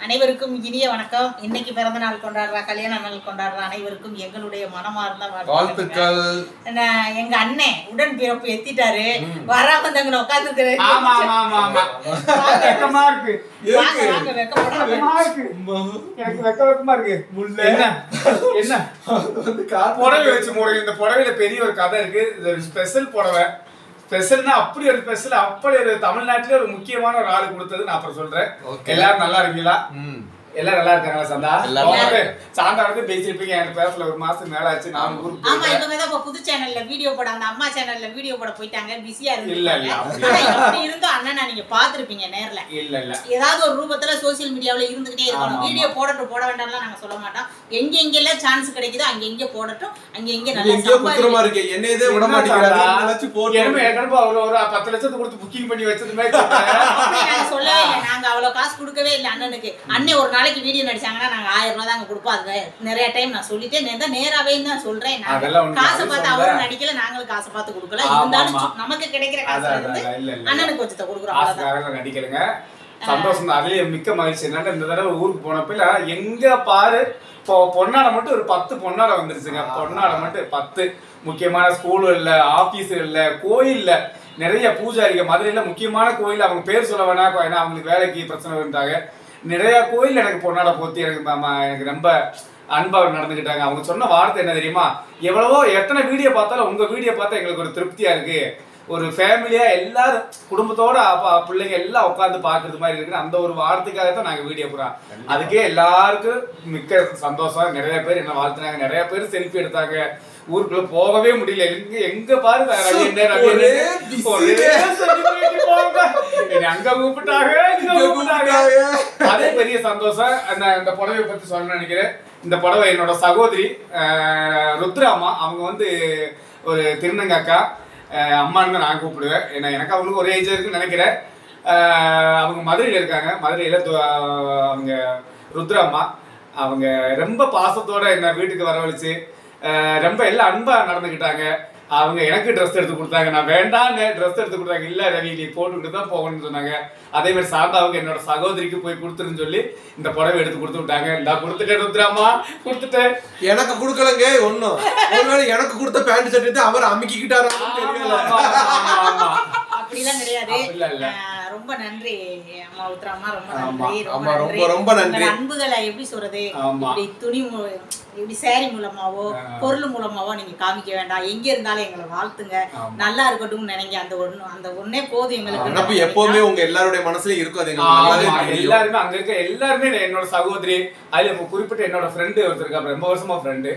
அனைவருக்கும் இனிய வணக்கம் இன்னைக்கு பிறந்த நாள் கொண்டாடுற கல்யாண நாள் கொண்டாடுற அனைவருக்கும் எங்களுடைய மனமார்ந்த வாழ்த்துக்கள் வாழ்த்துக்கள் நான் எங்க அண்ணன் உடன் பிறப்பு எத்திட்டாரு வராம தங்க உட்காந்துருக்காரு ஆமா ஆமா ஆமா ஆமா வெக்கமா இருக்கு வாங்க வாங்க வெக்கப்படாம வெக்கமா இருக்கு எனக்கு வெக்க வெக்கமா இருக்கு முல்லை. என்ன என்ன வந்து காத்து புடவை வச்சு மூடல் இந்த புடவையில பெரிய ஒரு கதை இருக்கு இது ஒரு ஸ்பெஷல் புடவை ஸ்பெஷல்னா அப்படி ஒரு ஸ்பெஷல் அப்படி ஒரு தமிழ்நாட்டுல ஒரு முக்கியமான ஒரு ஆளு கொடுத்தது நான் அப்புறம் சொல்றேன் Okay. எல்லாரும் நல்லா இருக்கீங்களா ம். எல்லாரும் நல்லா இருக்காங்களா சந்தா எல்லாரும் அவங்க சாந்தா வந்து பேசிருப்பீங்க என் பேசல ஒரு மாசம் மேல ஆச்சு நான் ஊருக்கு ஆமா போயிட்டேன். இவங்க தான் இப்ப புது சேனல்ல வீடியோ போட அந்த அம்மா சேனல்ல வீடியோ போட போயிட்டாங்க பிஸியா இல்ல, இல்ல, இருந்தாங்க அப்படி ஆனா எப்படி இருந்தோம் அண்ணனை நீங்க பாத்திருப்பீங்க நேர்ல இல்ல இல்ல ஏதாவது ஒரு ரூபத்துல சோசியல் மீடியாவுல இருந்துகிட்டே ஆமா, இருக்கணும் ஆமா. வீடியோ போடட்டும் போட வேண்டாம்லாம் நாங்க சொல்ல மாட்டோம் எங்க எங்கெல்லாம் சான்ஸ் கிடைக்குதோ அங்க எங்க போடட்டும் அங்க எங்க இது நல்லா எங்கேயோ சம்பாதி- குத்துறமா இருக்கு என்னையதே விட மாட்டேங்கிறாரு ஏதாச்சும் போட்டு ஏற்கனவே ஏற்கனவே ஒரு ஒரு பத்து லட்சத்துக்கு கொடுத்து புக்கிங் பண்ணி வச்சது மாதிரி சொல்றேன். அப்படி நாங்க சொல்லவே இல்லை நாங்க அவ்வளவு காசு கொடுக்கவே இல்லை அண்ணனுக்கு அண்ணன் ஒரு நாளைக்கு வீடியோ நடிச்சாங்கன்னா நாங்க ஆயிரம் ரூபாய் தாங்க கொடுப்போம் அது நிறைய டைம் நான் சொல்லிட்டேன் நான் தான் நேராவே தான் சொல்றேன் நாங்க அதெல்லாம் உண்மை. காசை அது பார்த்து சொல்றேன். அவரும் நடிக்கல நாங்களும் காசை பார்த்து கொடுக்கல ஆமா, இருந்தாலும் ஆமா. சு- நமக்கு கிடைக்கிற அதான், காசுல அதான், இருந்து அதான், இல்ல, இல்ல. அண்ணனுக்கு கொஞ்சத்தை கொடுக்குறோம் அவ்வளவுதான் ஆசைக்காக நடிக்கிறேங்க சந்தோஷம் தான் அதுலயே மிக்க மகிழ்ச்சி என்னன்னா இந்த தடவை ஊருக்கு போனப்ப எங்க பாரு இப்போ பொன்னாடை மட்டும் ஒரு பத்து பொன்னாடை வந்துருச்சுங்க பொன்னாடை மட்டும் பத்து முக்கியமான ஸ்கூல்கள்ல ஆபீஸுகள்ல கோயில்ல நிறைய பூஜாரிங்க மதுரையில முக்கியமான கோயில் அவங்க பேர் சொல்ல வேணாம் ஏன்னா அவங்களுக்கு வேலைக்கு பிரச்சனை இருந்தாங்க நிறைய கோயில் எனக்கு பொன்னாடை போத்தி எனக்கு ம- ம- எனக்கு ரொம்ப அன்பா நடந்துக்கிட்டாங்க அவங்க சொன்ன வார்த்தை என்ன தெரியுமா எவ்வளவோ எத்தனை வீடியோ பார்த்தாலும் உங்க வீடியோ பார்த்தா எங்களுக்கு ஒரு திருப்தியா இருக்கு ஒரு ஃபேமிலியா எல்லாரும் குடும்பத்தோட அப்பா பிள்ளைங்க எல்லாம் உட்காந்து பாக்குறது மாதிரி இருக்கு அந்த ஒரு வார்த்தைக்காக தான் நாங்க வீடியோ போறோம் அதுக்கே எல்லாருக்கும் மிக்க சந்தோஷம் நிறைய பேர் என்ன வாழ்த்துனாங்க நிறைய பேர் செல்ஃபி எடுத்தாங்க ஊருக்குள்ள போகவே முடியல எங்க எங்க பாரு ரவி என்ன ரவி ஒரே என்ன? busy. ஒரே celebrity போங்க. என்னை அங்க கூப்பிட்டாங்க இங்க இங்க கூப்பிட்டாங்க கூப்பிட்டாங்க. அதே பெரிய சந்தோஷம் அந்த இந்த புடவையை பத்தி சொல்ல நினைக்கிறேன் இந்த புடவை என்னோட சகோதரி அஹ், ருத்ராமா அவங்க வந்து ஒரு திருநங்கக்கா அஹ், அம்மான்னு தான் நான் கூப்பிடுவேன் ஏன்னா எனக்கு அவங்களுக்கு ஒரே ஏஜ் இருக்குன்னு நினைக்கிறேன் அஹ், அவங்க மதுரையில் இருக்காங்க மதுரையில் அவங்க ருத்ராம்மா அவங்க ரொம்ப பாசத்தோட என்ன வீட்டுக்கு வரவழைச்சு அஹ், ரொம்ப எல்லாம் அன்பா நடந்துக்கிட்டாங்க அவங்க எனக்கு ட்ரெஸ் எடுத்து கொடுத்தாங்க நான் வேண்டான்னு ட்ரெஸ் எடுத்து கொடுத்தாங்க இல்ல ரவி நீ போட்டுக்கிட்டு தான் போகணும்னு சொன்னாங்க அதே மாதிரி சாந்தாவுக்கு என்னோட சகோதரிக்கு போய் கொடுத்துருன்னு சொல்லி இந்த புடவை எடுத்து கொடுத்து விட்டாங்க நான் கொடுத்துட்டேன் ருத்ராமா கொடுத்துட்டேன் எனக்கு கொடுக்கலங்க ஒண்ணும் ஒருவேளை எனக்கு கொடுத்த பேண்ட் சட்டை அவர் அமுக்கிக்கிட்டாரான்னு தெரியல ஆமா, ஆமா, ஆமா. அப்படிலாம் கிடையாது அப்படிலாம் இல்ல. ஆஹ் ரொம்ப நன்றி அம்மா உத்ராமா ரொம்ப ஆமா, நன்றி ரொம்ப ஆமா, நன்றி ரொம்ப, ரொம்ப நன்றி. உங்கள் அன்புகளை எப்படி சொல்றது ஆமா. இப்படி துணி மூ- இப்படி சேரி மூலமாவோ ஆ. பொருள் மூலமாவோ நீங்க காமிக்க வேண்டாம் எங்க இருந்தாலும் எங்களை வாழ்த்துங்க ஆமா. நல்லா இருக்கட்டும்னு நினைங்க அந்த ஒண்ணு அந்த ஒண்ணே போதும் எங்களுக்கு நினப்பு எப்பவுமே உங்க எல்லாருடைய மனசுலயும் இருக்கும் அது எங்களுக்கு நல்லாவே ஆமா, தெரியும் எல்லாருமே அங்க இருக்க எல்லாருமே என்னோட சகோதரி அதுல இப்ப குறிப்பிட்ட என்னோட ஃப்ரெண்டு ஒருத்தர் இருக்காப்ல ரொம்ப வருஷமா ஃப்ரெண்டு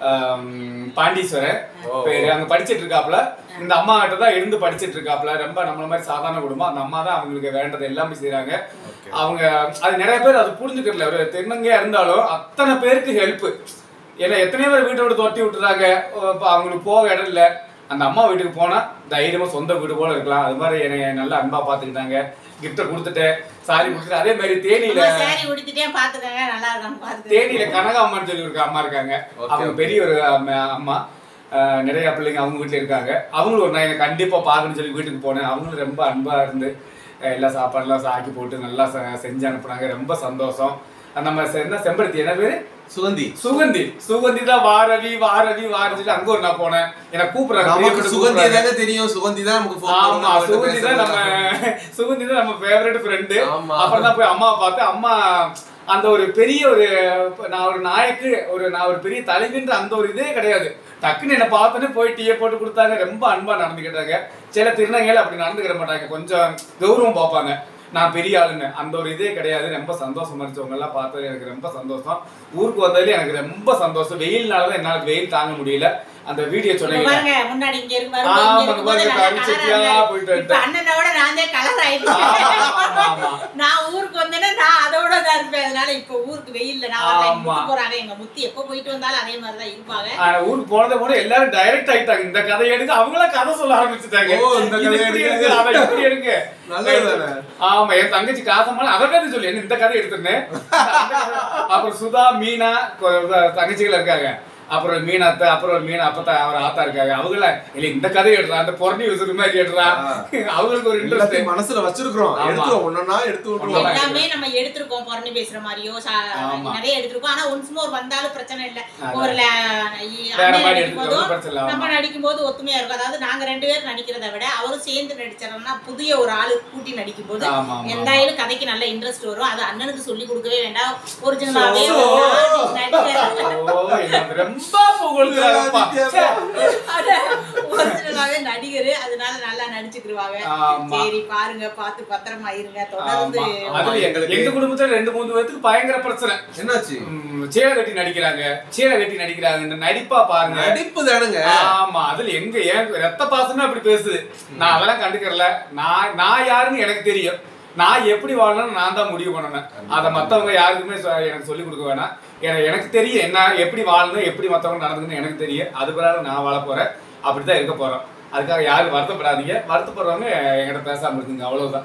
பாண்டீஸ்வரர் ஓ. பேரு அங்க படிச்சிட்டு இருக்காப்ல இந்த அம்மா கிட்ட தான் இருந்து படிச்சிட்டு இருக்காப்ல ரொம்ப நம்மள மாதிரி சாதாரண குடும்பம் அந்த அம்மா தான் அவங்களுக்கு வேண்டது எல்லாமே செய்றாங்க Okay. அவங்க அது நிறைய பேர் அது புரிஞ்சுக்கல ஒரு தென்னங்கையா இருந்தாலும் அத்தனை பேருக்கு ஹெல்ப் ஏன்னா எத்தனையோ பேர் வீட்டை விட்டு தொட்டி விட்டுறாங்க இப்ப அவங்களுக்கு போக இடம் இல்ல அந்த அம்மா வீட்டுக்கு போனா தைரியமா சொந்த வீடு போல இருக்கலாம் அது மாதிரி என்னை நல்லா அன்பா பாத்துக்கிட்டாங்க கிஃப்ட கொடுத்துட்டேன் சாரி கொடுத்துட்டு அதே மாதிரி தேனியில சேரி உடுத்திட்டே பாத்துக்கங்க நல்லா இருக்கான்னு பாத்துக்கங்க தேனியில கனகா அம்மான்னு சொல்லி ஒரு அம்மா இருக்காங்க Okay, அவங்க பெரிய ஒரு அம்மா- அம்மா அஹ் நிறைய பிள்ளைங்க அவங்க வீட்டுல இருக்காங்க அவங்களும் ஒரு நான் எனக்கு கண்டிப்பா பார்க்கணும்னு சொல்லி வீட்டுக்கு போனேன் அவங்களும் ரொம்ப அன்பா இருந்து அஹ் எல்லா சாப்பாடுலாம் ஆக்கி போட்டு நல்லா செ- செஞ்சு அனுப்புனாங்க ரொம்ப சந்தோஷம் அஹ் நம்ம செ- என்ன செம்பருத்தி என்ன பேரு சுகந்தி சுகந்தி சுகந்தி தான் வாரவி வாரவி வாரவி சொல்லி அங்க ஒரு நான் போனேன் எனக்கு கூப்பிடுறாங்க நமக்கு பிரியப்பட்டு சுகந்தி கூப்பிடுறாங்க. தானே தெரியும் சுகந்தி தான் நமக்கு phone ஆமா பண்ணி அவர்கிட்ட சுகந்தி தான் நம்ம பேசுறது. சுகந்தி தான் நம்ம ஃபேவரட் ஃப்ரெண்டு ஆமா. அப்புறம் தான் போய் அம்மாவை பார்த்து அம்மா அந்த ஒரு பெரிய ஒரு நான் ஒரு நாயக்கு ஒரு நான் ஒரு பெரிய தலைவின்ற அந்த ஒரு இதே கிடையாது டக்குன்னு என்ன பார்த்தோன்னே போய் டீயை போட்டு கொடுத்தாங்க ரொம்ப அன்பா நடந்துக்கிட்டாங்க சில திருநங்கைகள் அப்படி நடந்துக்கிட மாட்டாங்க கொஞ்சம் கௌரவம் பார்ப்பாங்க நான் பெரிய ஆளுன்னு அந்த ஒரு இதே கிடையாது ரொம்ப சந்தோஷமா இருந்துச்சு உங்க எல்லாம் பார்த்தது எனக்கு ரொம்ப சந்தோஷம் ஊருக்கு வந்ததுல எனக்கு ரொம்ப சந்தோஷம் வெயில்னால தான் என்னால வெயில் தாங்க முடியல அந்த வீடியோ இப்ப சொன்னீங்க பாருங்க முன்னாடி இங்க இருக்கு பாருங்க ஆமா, இங்க இருக்கும்போது பாருங்க, நல்லா கரிச்சட்டியா colour ஆ இருந்தாரு. போயிட்டு இப்ப அண்ணனோட நான் தான் கலர் ஆயிட்டேன் ஆமா, ஆமா. நான் ஊருக்கு வந்தேன்னா நான் அதோட தான் இருப்பேன் அதனால இப்ப ஊருக்கு வெயில்ல நான் வரல. எங்க ஆமா. முத்து போறாங்க எங்க முத்தி எப்ப போயிட்டு வந்தாலும் அதே மாதிரி தான் இருப்பாங்க ஆனா ஊருக்கு போனதை போல எல்லாரும் டைரக்ட் ஆயிட்டாங்க இந்த கதை எடுக்க அவங்களா கதை சொல்ல ஆரம்பிச்சுட்டாங்க ஓ, இந்த இது கதை இப்படி எடுக்க. இருக்கு, அதை இப்படி எடுக்க. நல்லதுதானே. ஆமா என் தங்கச்சி காசம்மாள் அதை கதை சொல்லு என்ன இந்த கதை எடுத்துருந்தேன் அப்புறம் சுதா மீனா கொ- தங்கச்சிகள் இருக்காங்க அப்புறம் மீனாத்த அப்புறம் ஒரு மீன் அப்பத்தா அவர் ஆத்தா இருக்காங்க அவங்கள இல்ல இந்த கதை எடுறா அந்த பொறணி விசுறு மாதிரி எடுறா அவங்களுக்கு ஒரு இன்ட்ரெஸ்ட் எல்லாத்தையும் மனசுல வச்சிருக்கிறோம் ஆமா. எடுத்துருவோம் ஒன்னொன்னா எடுத்து விட்டுருவோம் ஒண்ணொண்ணா. எல்லாமே நம்ம எடுத்திருக்கோம் புறணி பேசுற மாதிரியோ சா- ஆமா. நிறைய எடுத்திருக்கோம் ஆனா ஒன்ஸ் மோர் வந்தாலும் பிரச்சனை இல்ல அதான். ஒரு ல- வேற அண்ணன் மாதிரி நடிக்கும் எடுத்துக்கிறது போதும் பிரச்சனை இல்ல, நம்ம ஆமா. நடிக்கும் போது ஒத்துமையா இருக்கும் அதாவது நாங்க ரெண்டு பேரும் நடிக்கிறத விட அவரும் சேர்ந்து நடிச்சாருன்னா புதிய ஒரு ஆளு கூட்டி நடிக்கும் போது ஆமா, ஆமா. எந்தாயாலும் கதைக்கு நல்ல இன்ட்ரெஸ்ட் வரும் அது அண்ணனுக்கு சொல்லி கொடுக்கவே வேண்டாம் ஒரிஜினலாவே So- ஓ, எனக்கு ரொம்ப புகழ்கிறாங்கப்பா. ச்சே. ஒரிஜினலாவே நடிகர் அதனால நல்லா நடிச்சுக்கிருவாங்க ஆமா. சரி பாருங்க பார்த்து பத்திரமா இருங்க தொடர்ந்து ஆமா. அதுல எங்க- எங்களுக்கு- எங்க குடும்பத்துல ரெண்டு மூணு பேத்துக்கு பயங்கர பிரச்சனை என்னாச்சு ம், சீலை கட்டி நடிக்கிறாங்க சீலை கட்டி நடிக்கிறாங்க இந்த நடிப்பா பாருங்க நடிப்பு தானுங்க ஆமா அதுல எங்க ஏன் ரத்த பாசமே அப்படி பேசுது நான் அதெல்லாம் கண்டுக்கறல நான் நான் யாருன்னு எனக்கு தெரியும் நான் எப்படி வாழணும்னு நான் தான் முடிவு பண்ணணும் அதை மத்தவங்க யாருக்குமே சொ- எனக்கு சொல்லி கொடுக்க வேணாம் எனக்கு எனக்கு தெரியும் என்ன எப்படி வாழணும் எப்படி மத்தவங்க நடந்துக்கணும் எனக்கு தெரியும் அது பிறகு நான் வாழ போறேன் அப்படித்தான் இருக்க போறோம் அதுக்காக யாரும் வருத்தப்படாதீங்க வருத்தப்படுறவங்க என்கிட்ட பேசாம இருக்குங்க அவ்வளவுதான்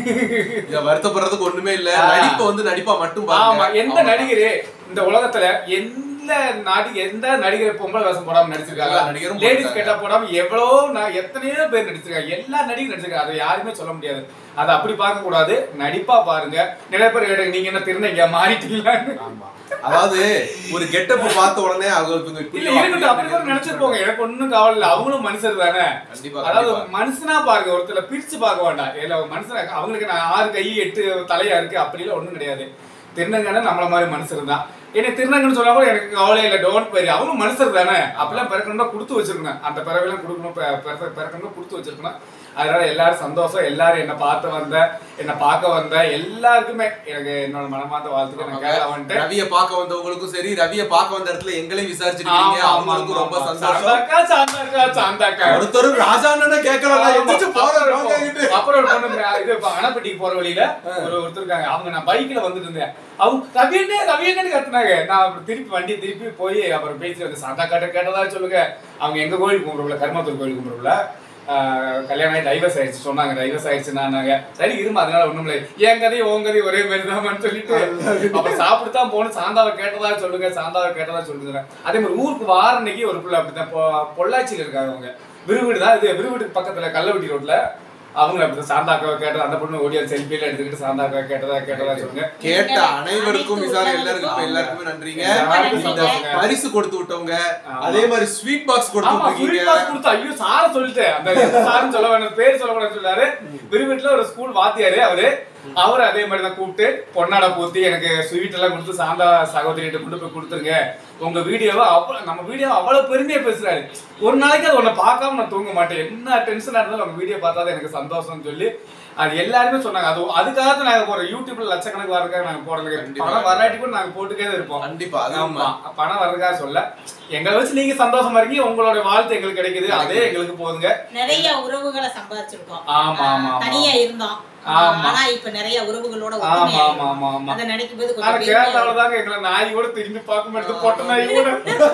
இங்க வருத்தப்படுறதுக்கு ஒண்ணுமே இல்ல ஆ. நடிப்பை வந்து நடிப்பா மட்டும் ஆமா பாருங்க எந்த நடிகர் இந்த உலகத்துல எந்த நடி எந்த நடிகர் பொம்பளை வேஷம் போடாம நடிச்சிருக்காங்க எல்லா நடிகரும் லேடிஸ் போட்டாங்க. கேட்டா போடாம எவ்வளவு ந- எத்தனையோ பேர் நடிச்சிருக்காங்க எல்லா நடிகரும் நடிச்சிருக்காங்க அதை யாருமே சொல்ல முடியாது அதை அப்படி பார்க்க கூடாது நடிப்பா பாருங்க நிறைய பேர் கேட்டாங்க, நீங்க என்ன திருநங்க மாறிட்டீங்களான்னு ஆமா அதாவது ஒரு கெட்டப் பார்த்த உடனே அவங்களுக்கு கொஞ்சம் இல்ல இப்படி இருக்கட்டும் அப்படி கூட நினைச்சிருப்போங்க எனக்கு ஒண்ணும் கவலை இல்ல அவங்களும் மனுஷர் தானே கண்டிப்பா, அதாவது கண்டிப்பா. மனுஷனா பாருங்க ஒருத்தர் பிரிச்சு பார்க்க வேண்டாம் இல்ல மனுஷனா அவங்களுக்கு நான் ஆறு கை எட்டு தலையா இருக்கு அப்படிலாம் ஒண்ணும் கிடையாது திருநங்கன்னு நம்மள மாதிரி மனுஷர் தான் என்ன திருநங்கன்னு சொன்னா கூட எனக்கு கவலை இல்லை டோன்ட் பெரிய அவங்க மனுஷர் தானே அப்படிலாம் பிறக்கணும்னா கொடுத்து வச்சிருக்கணும் அந்த பிறவையெல்லாம் கொடுக்கணும் பிற- பிறக்க- பிறக்கணும்னா கொடுத்து வச்சிருக்கணும் அதனால எல்லாரும் சந்தோஷம் எல்லாரும் என்ன பார்த்து வந்த என்ன பார்க்க வந்த எல்லாருக்குமே எனக்கு என்னோட மனமார்ந்த வாழ்த்துக்கள் நான் கேட்க வந்துட்டு ரவிய பார்க்க வந்தவங்களுக்கும் சரி ரவிய பார்க்க வந்த இடத்துல எங்களையும் விசாரிச்சிருக்கீங்க ஆமா, ஆமா, அவங்களுக்கும் ரொம்ப ஆமா. சந்தோஷம் சாந்தாக்கா, சாந்தாக்கா, சாந்தாக்கா. ஒருத்தர் ராஜா அண்ணனை கேட்கலாம் எந்திரிச்சு போறேன் அப்புறம் வாங்க இங்கிட்டு. அப்புறம் ஒரு பொண்ணு இது இப்ப அணப்பட்டிக்கு போற வழியில ஒரு ஒருத்தர் இருக்காங்க அவங்க நான் பைக்ல வந்துட்டு இருந்தேன் அவங்க ரவியண்ணே ரவியண்ணு கத்துனாங்க நான் அப்புறம் திருப்பி வண்டி திருப்பி போய் அப்புறம் பேசி வந்து சாந்தா காட்ட கேட்டதா சொல்லுங்க அவங்க எங்க கோயில் கும்பிடுல கர்மாத்தூர் கோயில் கும்பிடுல கல்யாணம் ஆகி டைவர்ஸ் ஆயிடுச்சு சொன்னாங்க டைவர்ஸ் ஆயிடுச்சு நாங்க சரி இருமா அதனால ஒண்ணும் இல்லை என் கதையும் உன் கதையும் ஒரே மாதிரி தான் சொல்லிட்டு அப்புறம் சாப்பிட்டு தான் போகணும் சாந்தாவை கேட்டதா சொல்லுங்க சாந்தாவை கேட்டதா சொல்லுங்க அதே மாதிரி ஊருக்கு வார அன்னைக்கு ஒரு பிள்ளை அப்படிதான் பொ- பொள்ளாச்சியில இருக்காங்க அவங்க விருவீடு தான் இது விருவீடுக்கு பக்கத்துல கள்ளவட்டி ரோட்ல அவங்க அப்படிதான் சாந்தாக்காவை கேட்டதா அந்த பொண்ணு ஓடியா செல்ஃபியில எடுத்துக்கிட்டு சாந்தாக்காவை கேட்டதா கேட்டதா சொல்லுங்க கேட்ட அனைவருக்கும் விசாரணை எல்லாருக்கும் எல்லாருக்குமே நன்றிங்க எல்லாருக்கும் இந்த சந்தோஷங்க. பரிசு கொடுத்து விட்டவங்க ஆமா. அதே மாதிரி ஸ்வீட் பாக்ஸ் கொடுத்து ஆமா விட்டுருக்கீங்க ஸ்வீட் பாக்ஸ் கொடுத்து ஐயோ சார சொல்லிட்டேன் அந்த சாருன்னு சொல்ல வேண்டாம் பேர் சொல்ல வேண்டாம் சொல்லாரு விருவீட்டுல ஒரு ஸ்கூல் வாத்தியாரு அவரு அவர் அதே மாதிரி தான் கூப்பிட்டு பொன்னாடை பூத்தி எனக்கு ஸ்வீட் எல்லாம் கொடுத்து சாந்தா சகோதரிகிட்ட கொண்டு போய் கொடுத்துருங்க உங்க வீடியோவை அவ்வளவு நம்ம வீடியோ அவ்வளவு பெருமையா பேசுறாரு ஒரு நாளைக்கு அது உன்னை பார்க்காம நான் தூங்க மாட்டேன் என்ன டென்ஷனா இருந்தாலும் உங்க வீடியோ பார்த்தா தான் எனக்கு சந்தோஷம்னு சொல்லி அது எல்லாருமே சொன்னாங்க அது அதுக்காக தான் நாங்க போறோம் யூடியூப்ல லட்சக்கணக்கு வரதுக்காக நாங்க போறதுக்கு கண்டிப்பா. பணம் வராட்டி கூட நாங்க போட்டுக்கே தான் இருப்போம் கண்டிப்பா அது ஆமா பணம் வர்றதுக்காக சொல்ல எங்களை வச்சு நீங்க சந்தோஷமா இருக்கீங்க உங்களோட வாழ்த்து எங்களுக்கு கிடைக்குது அதே எங்களுக்கு போதுங்க நிறைய உறவுகளை சம்பாதிச்சிருக்கோம் ஆமா, ஆமா, ஆமா. தனியா இருந்தோம் ஆமா. ஆனா இப்ப நிறைய உறவுகளோட ஆமா ஒத்துமையா ஆமா ஆமா ஆமா அதை நினைக்கும் போது ஆனா கொஞ்சம் கேரளாவில பெருமையா தாங்க எங்களை நாய் கூட திரும்பி பார்க்க மாட்டேது பொட்ட நாய் கூட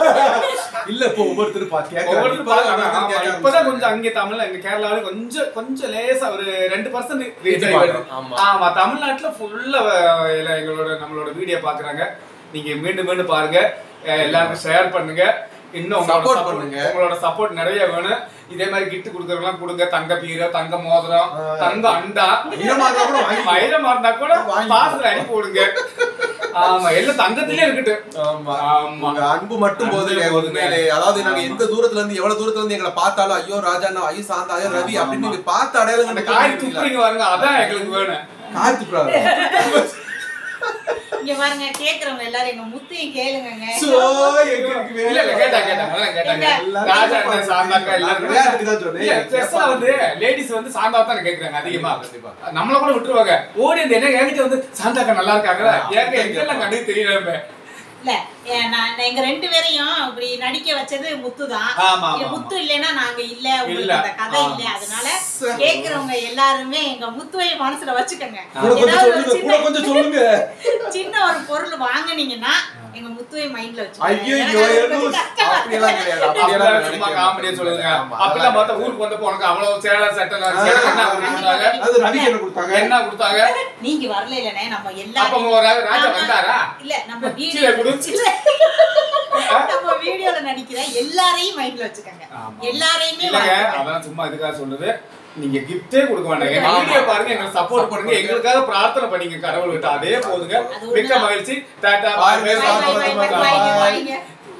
இல்ல இப்போ ஒவ்வொருத்தர் பா ஒவ்வொருத்தரும் பார்க்கறாங்க. ஆமா, கேட்க இப்பதான் கொஞ்சம் அங்கே தமிழ்ல எங்க கேரளாவில கொஞ்சம் கொஞ்சம் லேசா ஒரு ரெண்டு பர்சன்ட் ரீச் இது ஆகி வருது பார்க்கறோம். ஆமா. ஆமா தமிழ்நாட்டுல ஃபுல்லா எங்களோட நம்மளோட வீடியோ பாக்குறாங்க நீங்க மீண்டும் மீண்டும் பாருங்க அஹ் எல்லாருக்கும் ஷேர் பண்ணுங்க இன்னும் உங்களோட Support support- பண்ணுங்க. உங்களோட சப்போர்ட் நிறைய வேணும் இதே மாதிரி கிஃப்ட் கொடுக்கறவங்களாம் கொடுங்க தங்க பீரோ தங்க மோதிரம் ஆ. தங்க அண்டா ஈரமா இருந்தா கூட வாங்கி மயிரமா இருந்தா கூட வாங்கி. பார்சல் அனுப்பி விடுங்க ஆமா எல்லாம் தங்கத்திலே இருக்கட்டும் ஆமா ஆமா உங்க அன்பு மட்டும் அன்பு போதுங்க போதுங்க. உண்மையிலே அதாவது நாங்க ஆமா. எந்த தூரத்துல இருந்து எவ்வளவு தூரத்துல இருந்து எங்களை பார்த்தாலும் ஐயோ ராஜா அண்ணா, ஐயோ சாந்தா ஐயோ ரவி ஆமா, அப்படின்னு ஆமா. நீங்க பார்த்த அடையாளம் அந்த காய் துப்புறீங்க பாருங்க அதான் எங்களுக்கு வேணும் காத்து இங்க பாருங்க கேக்குறவங்க எல்லாரும் எங்க முத்தையும் கேளுங்கங்க சோ எங்களுக்கு இல்ல இல்ல கேட்டா கேட்டா அதெல்லாம் கேட்டாங்க எங்க? ராஜா அண்ணன் சாந்தாக்கா எல்லாரும் விளையாட்டுக்கு தான் சொன்னேன். இல்ல, பெருசா வந்து லேடிஸ் வந்து சாந்தா தான் கேக்குறாங்க அதிகமா கண்டிப்பா. நம்மள கூட விட்டுருவாங்க ஓடி வந்து என்ன என்கிட்ட வந்து சாந்தாக்கா நல்லா இருக்காங்களா ஆ, ஏங்க எங்கெல்லாம் கண்டு தெரியல இல்ல ஏ, நான் நான் எங்க ரெண்டு பேரையும் இப்படி நடிக்க வச்சது முத்து தான் ஆமா, ஆமா, முத்து இல்லைன்னா நாங்க இல்ல உங்களுக்கு இல்ல. அந்த கதை ஆ. இல்ல அதனால கேக்குறவங்க எல்லாருமே எங்க முத்துவை மனசுல வச்சுக்கோங்க கூட கொஞ்சம் ஏதாவது ஒரு சொல்லுங்க கூட சின்ன- கொஞ்சம் சொல்லுங்க சின்ன ஒரு பொருள் வாங்குனீங்கன்னா எங்க முத்துவை மைண்ட்ல ஐயோ வச்சுக்கோங்க அப்படியெல்லாம் கிடையாது அப்படியெல்லாம் அப்படியெல்லாம் சும்மா நினைக்க காமெடியா சொல்லுங்க ஆமா, அப்படிலாம் பார்த்தா ஊருக்கு வந்தப்போ உனக்கு அவ்வளவு சேலை சட்டை ஆ, சேலை என்ன கொடுத்தாங்க அது ரவிக்கு என்ன கொடுத்தாங்க என்ன கொடுத்தாங்க நீங்க வரல இல்லனே நம்ம அப்ப எல்லாரும் உங்க ஒரு ராஜா ஆமா. வந்தாரா இல்ல நம்ம கீழே வீடியோ குடு. இல்ல. நம்ம வீடியோல நடிக்கிற எல்லாரையும் மைண்ட்ல வச்சுக்கோங்க ஆமா. எல்லாரையுமே இல்லங்க வாழ்த்துங்க. அதான் சும்மா இதுக்காக சொல்றது நீங்க கிஃப்டே கொடுக்க வேண்டாம் எங்க ஆமா. வீடியோ பாருங்க எங்களுக்கு சப்போர்ட் பண்ணுங்க எங்களுக்காக பிரார்த்தனை பண்ணீங்க கடவுள் கிட்ட அதே போதுங்க அது மிக்க ஒண்ணுதான். மகிழ்ச்சி டாடா பாருங்க, Bye, bye, bye, bye, bye, bye, bye.